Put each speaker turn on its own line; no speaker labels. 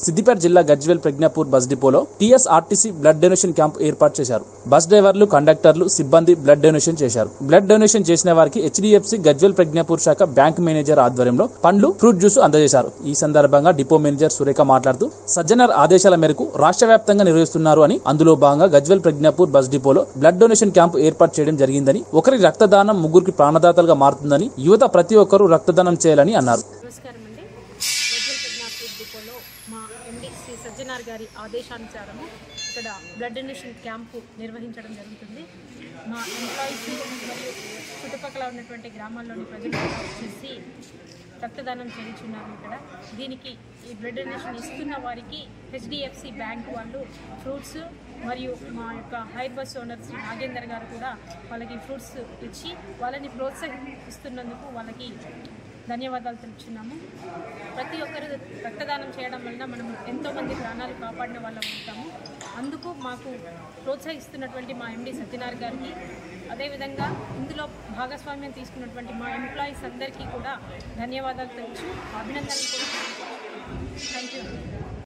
సిద్దిపేట జిల్లా గజ్వేల్ ప్రజ్ఞాపూర్ బస్ డిపోలో TSRTC blood donation camp ఏర్పాటు చేశారు బస్ డ్రైవర్లు కండక్టర్లు సిబ్బంది బ్లడ్ డొనేషన్ చేశారు బ్లడ్ డొనేషన్ చేసిన వారికి హెచ్డిఎఫ్సి గజ్వేల్ ప్రజ్ఞాపూర్ శాఖ బ్యాంక్ మేనేజర్ ఆధ్వర్యంలో పండ్లు ఫ్రూట్ జ్యూస్ అందజేశారు ఈ సందర్భంగా డిపో మేనేజర్ సురేఖ మాట్లాడుతూ సజ్జనర్ ఆదేశాల మేరకు రాష్ట్ర వ్యాప్తంగా నిర్వహిస్తున్నారు అని అందులో భాగంగా గజ్వేల్ ప్రజ్ఞాపూర్ బస్ డిపోలో బ్లడ్ డొనేషన్ క్యాంపు ఏర్పాటు చేయడం జరిగిందని ఒకరి రక్తదానం ముగ్గురికి ప్రాణదాతలుగా మారుతుందని యువత ప్రతి ఒక్కరూ రక్తదానం చేయాలని అన్నారు
నమస్కారం అండి గజ్వల్ ప్రజ్ఞాపూర్ డిపోలో మా ఎండి శ్రీ సజ్జనార్ గారి ఆదేశానుసారము ఇక్కడ బ్లడ్ డొనేషన్ క్యాంపు నిర్వహించడం జరుగుతుంది మా ఎంప్లాయీస్ మరియు చుట్టుపక్కల ఉన్నటువంటి గ్రామాల్లోని ప్రజలు కూడా వచ్చేసి రక్తదానం చేయించున్నారు ఇక్కడ దీనికి ఈ బ్లడ్ డొనేషన్ ఇస్తున్న వారికి హెచ్డిఎఫ్సి బ్యాంక్ వాళ్ళు ఫ్రూట్స్ మరియు మా యొక్క hire bus owner Shri Nagender garu కూడా వాళ్ళకి ఫ్రూట్స్ ఇచ్చి వాళ్ళని ప్రోత్సహిస్తున్నందుకు వాళ్ళకి ధన్యవాదాలు తెలుపుచున్నాము ప్రతి ఒక్కరు రక్తదానం చేయడం వలన మనం ఎంతోమంది ప్రాణాలు కాపాడిన వాళ్ళం ఉంటాము అందుకు మాకు ప్రోత్సహిస్తున్నటువంటి మా ఎండి సత్యనారాయణ గారికి అదేవిధంగా ఇందులో భాగస్వామ్యం తీసుకున్నటువంటి మా ఎంప్లాయీస్ అందరికీ కూడా ధన్యవాదాలు తెలుసు అభినందనలు కూడా థ్యాంక్ యూ